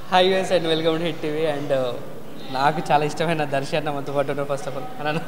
Hi US and welcome to hit TV and నాకు చాలా ఇష్టమైన దర్శి అన్న మనతో పాటు ఉన్నారు ఫస్ట్ ఆఫ్ ఆల్ అన్న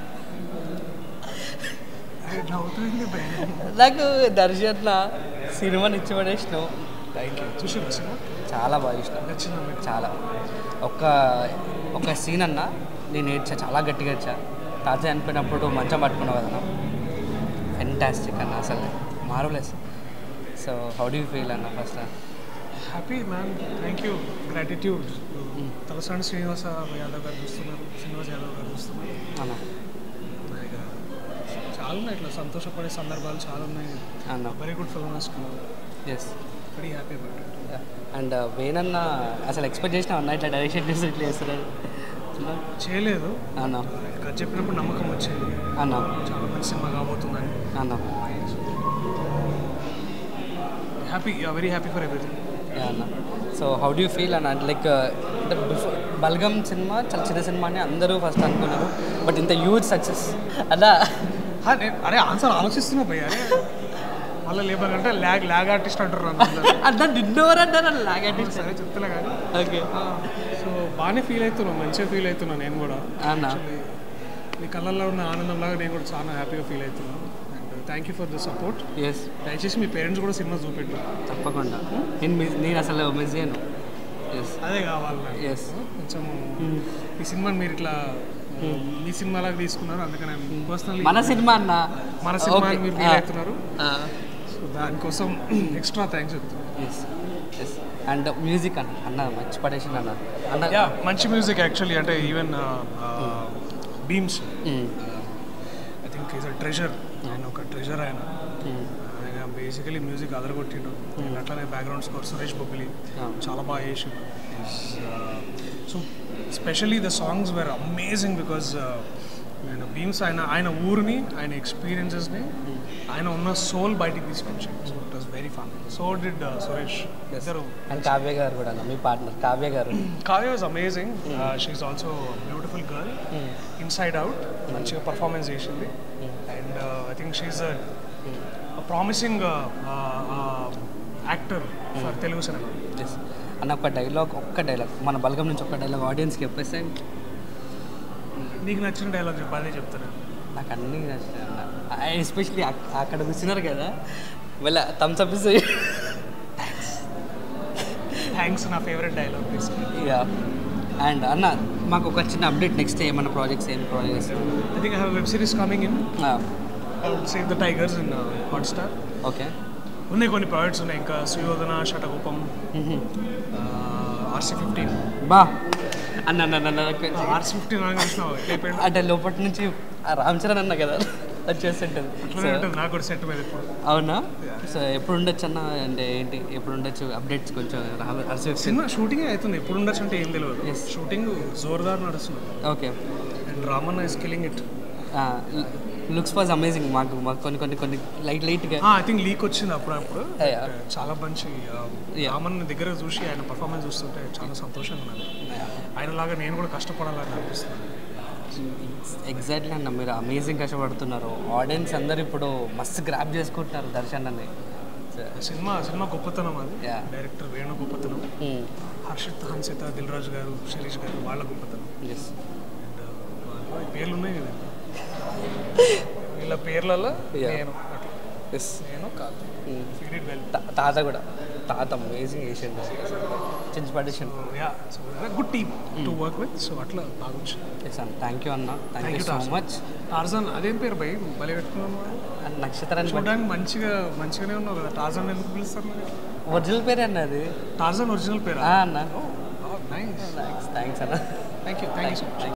నవ్వుతుంది భయం నాకు దర్శి అన్న సినిమాని ఇచ్చి పడేసినావు థ్యాంక్ యూ చూసి వచ్చిన చాలా బాగా ఇష్టం నచ్చిందా మీకు చాలా ఒక ఒక సీన్ అన్న నేను ఏడ్చా చాలా గట్టిగా ఏడ్చా తాత చనిపోయినప్పుడు మంచం పట్టుకున్నావు కదా ఫెంటాస్టిక్ అన్న అసలు marvellous so how do feel అన్న first happy ma'am thank you gratitude Talasani Srinivasa Yadav garu చూస్తున్నారు శ్రీనివాస్ యాదవ్ గారు చూస్తున్నారు అన్న ఇక చాలా ఉన్నాయి ఇట్లా సంతోషపడే సందర్భాలు చాలా ఉన్నాయి అన్న వెరీ గుడ్ ఫిల్మ్ వేసుకున్నారు yes very happy about it and వేనన్న అసలు ఎక్స్పెక్ట్ చేసిన అన్న ఇట్లా డైరెక్షన్ చేసి ఇట్లా చేస్తున్నారు చేయలేదు అన్న కథ చెప్పినప్పుడు నమ్మకం వచ్చేది అన్న చాలా మంచి సినిమా కాబోతుందని అన్న happy very happy for everything yeah అన్న సో హౌ డూ ఫీల్ అన్న లైక్ అంటే బిఫోర్ బల్గమ్ సినిమా చాలా చిన్న సినిమా అని అందరూ ఫస్ట్ అనుకున్నారు బట్ ఇంత హ్యూజ్ సక్సెస్ అలా అరే ఆన్సర్ ఆలోచిస్తున్నా భయ్య అరే మళ్ళీ లేపాలంటే ల్యాగ్ ల్యాగ్ ఆర్టిస్ట్ అంటారు నన్ను అందరూ. అన్న నిన్నెవరంటారు లాగండి సరే చెప్తున్నా కానీ ఓకే సో బాగానే ఫీల్ అవుతున్నాను మంచిగా ఫీల్ అవుతున్నాను నేను కూడా అన్న Actually, నీ కళ్ళల్లో ఉన్న ఆనందం లాగా నేను కూడా చాలా హ్యాపీగా ఫీల్ అవుతున్నాను and thank you for the support yes దయచేసి మీ పేరెంట్స్ కూడా సినిమా చూపెట్టు తప్పకుండా నేను మిస్ నేను అసలు మిస్ చేయను ఎస్ అదే కావాలి నాకు. ఎస్ కొంచెం ఈ సినిమాని మీరు ఇట్లా మీ సినిమా లాగా తీసుకున్నారు అందుకని పర్సనల్లీ మన సినిమా అన్న మన సినిమా Okay. అని మీరు ఫీల్ Ah. అవుతున్నారు సో దానికోసం ఎక్స్ట్రా థ్యాంక్స్ చెప్తున్నాను ఎస్ ఎస్ అండ్ మ్యూజిక్ అన్న అన్న మంచి పడేసింది అన్న అన్న యా మంచి మ్యూజిక్ యాక్చువల్లీ అంటే even Bheems Mm. I think is a treasure ఆయన ఒక ట్రెజర్ ఆయన Mm. ఆయన బేసికలీ మ్యూజిక్ అదరగొట్టిండు అండ్ అట్లానే background score Suresh Bobbili Yeah. చాలా బాగా చేసిండు so specially the songs were amazing because ఆయన బీమ్స్ ఆయన ఆయన ఊరిని ఆయన ఎక్స్పీరియన్సెస్ని ఆయన ఉన్న సోల్ బయటికి తీసుకొచ్చాడు so it was very fun so did Suresh ఇద్దరు అండ్ కావ్య గారు కూడా అన్న మీ పార్ట్నర్ కావ్య గారు Kavya was amazing she's also beautiful girl inside out మంచిగా పర్ఫార్మెన్స్ చేసింది and I think she's promising actor for Telugu cinema yes అన్న ఒక డైలాగ్ ఒక్క డైలాగ్ మన బలగం నుంచి ఒక డైలాగ్ ఆడియన్స్కి చెప్పేస్తే నీకు నచ్చిన డైలాగ్ చెప్పు అదే చెప్తాను నాకు అన్నీ నచ్చినాయి అన్న ఎస్పెషలీ అక్కడ కూర్చున్నారు కదా వెళ్ళ థమ్స్ అప్ ఇస్తే థ్యాంక్స్ నా ఫేవరెట్ డైలాగ్ ఇక అండ్ అన్న మాకు ఒక చిన్న అప్డేట్ నెక్స్ట్ ఏమన్నా ప్రాజెక్ట్స్ ఏం projects I think I have web series coming in save the tigers in Hotstar okay ఉన్నాయి కొన్ని ప్రాజెక్ట్స్ ఉన్నాయి ఇంకా సుయోధన షటగోపం ఆర్సీ ఫిఫ్టీన్ బా అన్న అన్న అన్న, అన్న నాకు- ఆర్సీ ఫిఫ్టీన్ అని చూసినావు అయిపోయింది అంటే లోపటి నుంచి ఆ రామ్ చరణ్ అన్న కదా వచ్చేస్తుంటుంది అట్లనే ఉంటుంది నాకు కూడా సెట్ మీద ఇప్పుడు అవునా సో ఎప్పుడు ఉండొచ్చు అన్న అంటే ఏంటి ఎప్పుడు ఉండొచ్చు అప్డేట్స్ కొంచెం రామ్ హర్ష సినిమా షూటింగ్ అవుతుంది ఎప్పుడు ఉండొచ్చు అంటే ఏం తెలియదు Yes. షూటింగ్ జోర్దార్ నడుస్తుంది okay and Ramanna is killing it looks was amazing మాకు మాకు కొన్ని కొన్ని కొన్ని లైట్ లైట్గా ఐ థింక్ లీక్ వచ్చింది అప్పుడప్పుడు Yeah. చాలా మంచి uh, Yeah. రామన్ దగ్గర చూసి ఆయన పర్ఫార్మెన్స్ చూస్తుంటే చాలా సంతోషంగా ఉన్నది ఆయనలాగా నేను కూడా కష్టపడాలని అనిపిస్తుంది ఎగ్జాక్ట్లీ అన్న మీరు అమేజింగ్ కష్టపడుతున్నారు ఆడియన్స్ అందరు ఇప్పుడు మస్తు గ్రాప్ చేసుకుంటున్నారు దర్శన్ అని సినిమా సినిమా గొప్పతనం అది Yeah. డైరెక్టర్ వేణు గొప్పతనం హర్షిత్ హన్సిత దిల్ రాజు గారు శిరీష్ గారు వాళ్ళ గొప్పతనం ఎస్ అండ్ పేర్లు ఉన్నాయి కదా వీళ్ళ పేర్లలో Yeah. నేను అట్లా. ఎస్ నేను కాదు ఫీడ్ ఇట్ వెల్ తాత కూడా తాత అమేజింగ్ చేసిండు చించి పడేసిండు yeah so good team to work with so అట్లా బాగా వచ్చింది ఎస్ అన్న థ్యాంక్ యూ అన్న thank Thank you you, so Tarzan. Much Tarzan అదేం పేరు భయ్ బలి పెట్టుకున్నాను అండ్ నక్షత్రాన్ని బట్టి చూడడానికి మంచిగా మంచిగానే ఉన్నావు కదా టార్జన్ ఎందుకు పిలుస్తారు మరి ఒరిజినల్ పేరే అన్న అది టార్జన్ ఒరిజినల్ పేరా ఆ, అన్న నైస్ థ్యాంక్స్ థ్యాంక్స్ అన్న thank you thank you so much